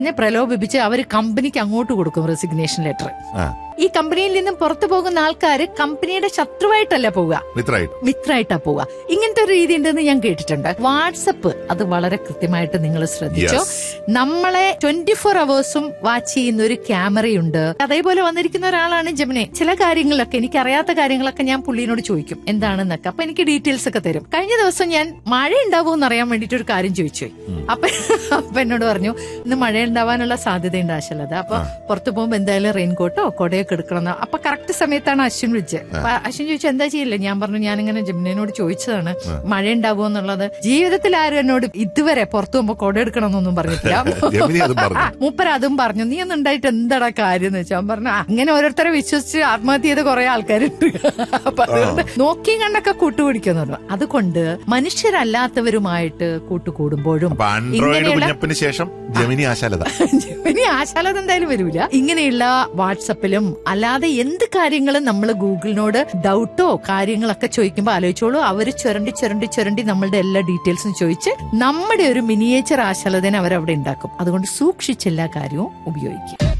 എന്നെ പ്രലോഭിപ്പിച്ച് അവർ കമ്പനിക്ക് അങ്ങോട്ട് കൊടുക്കും റെസിഗ്നേഷൻ ലെറ്റർ ആ ഈ കമ്പനിയിൽ നിന്നും പുറത്തു പോകുന്ന ആൾക്കാർ കമ്പനിയുടെ ശത്രുവായിട്ടല്ല പോവുക മിത്രായിട്ട് മിത്രായിട്ടാ പോവുക ഇങ്ങനത്തെ ഒരു രീതി ഉണ്ടെന്ന് ഞാൻ കേട്ടിട്ടുണ്ട് വാട്സപ്പ് അത് വളരെ കൃത്യമായിട്ട് നിങ്ങൾ ശ്രദ്ധിച്ചോ Yes. നമ്മളെ ട്വന്റി ഫോർ അവേഴ്സും വാച്ച് ചെയ്യുന്ന ഒരു ക്യാമറയുണ്ട് അതേപോലെ വന്നിരിക്കുന്ന ഒരാളാണ് ജമിനെ ചില കാര്യങ്ങളിലൊക്കെ എനിക്ക് അറിയാത്ത കാര്യങ്ങളൊക്കെ ഞാൻ പുള്ളിനോട് ചോദിക്കും എന്താണെന്നൊക്കെ അപ്പൊ എനിക്ക് ഡീറ്റെയിൽസ് ഒക്കെ തരും കഴിഞ്ഞ ദിവസം ഞാൻ മഴ ഉണ്ടാവുമോ എന്ന് അറിയാൻ വേണ്ടിട്ട് ഒരു കാര്യം ചോദിച്ചു അപ്പൊ അപ്പൊ എന്നോട് പറഞ്ഞു ഇന്ന് മഴ ഉണ്ടാവാനുള്ള സാധ്യതയുണ്ട് ആശലത അപ്പൊ പുറത്തു പോകുമ്പോ എന്തായാലും റെയിൻകോട്ടോ കൊടയൊക്കെ എടുക്കണം എന്ന്. അപ്പൊ കറക്റ്റ് സമയത്താണ് അശ്വിൻ വിളിച്ചത് അപ്പൊ അശ്വിൻ ചോദിച്ചു എന്താ ചെയ്യില്ല ഞാൻ പറഞ്ഞു ഞാനിങ്ങനെ ജമിനോട് ചോദിച്ചതാണ് മഴ ഉണ്ടാവുമോ എന്നുള്ളത് ജീവിതത്തിൽ ആരും എന്നോട് ഇതുവരെ പുറത്തു പോകുമ്പോ കൊട എടുക്കണം എന്നൊന്നും പറഞ്ഞിട്ടില്ല ജമിനി അതും പറഞ്ഞു. മൂപ്പർ അതും പറഞ്ഞു നീ ഒന്നും ഉണ്ടായിട്ട് എന്താടാ കാര്യം എന്ന് വെച്ചാൽ പറഞ്ഞു "ആ, അങ്ങനെ ഓരോരുത്തരെ വിശ്വസിച്ച് ആത്മഹത്യ ചെയ്ത കുറെ ആൾക്കാരുണ്ട് അപ്പൊ അതുകൊണ്ട് നോക്കിയും കണ്ടൊക്കെ കൂട്ടുപിടിക്കുന്നു പറഞ്ഞു അതുകൊണ്ട് മനുഷ്യരല്ലാത്തവരുമായിട്ട് കൂട്ടുകൂടുമ്പോഴും അപ്പൊ ആൻഡ്രോയിഡ് കുഞ്ഞപ്പിന് ശേഷം ജമിനി ആശാലത ഇനി ആശാലത എന്തായാലും വരൂല ഇങ്ങനെയുള്ള വാട്സപ്പിലും അല്ലാതെ എന്ത് കാര്യങ്ങളും നമ്മൾ ഗൂഗിളിനോട് ഡൗട്ടോ കാര്യങ്ങളൊക്കെ ചോദിക്കുമ്പോൾ ആലോചിച്ചോളൂ അവര് ചുരണ്ടി ചുരണ്ടി ചുരണ്ടി നമ്മളുടെ എല്ലാ ഡീറ്റെയിൽസും ചോദിച്ച് നമ്മുടെ ഒരു മിനിയേച്ചർ ആശാലതനെ അവരവിടെ ഉണ്ടാക്കും അതുകൊണ്ട് സൂക്ഷിച്ച് എല്ലാ കാര്യവും ഉപയോഗിക്കും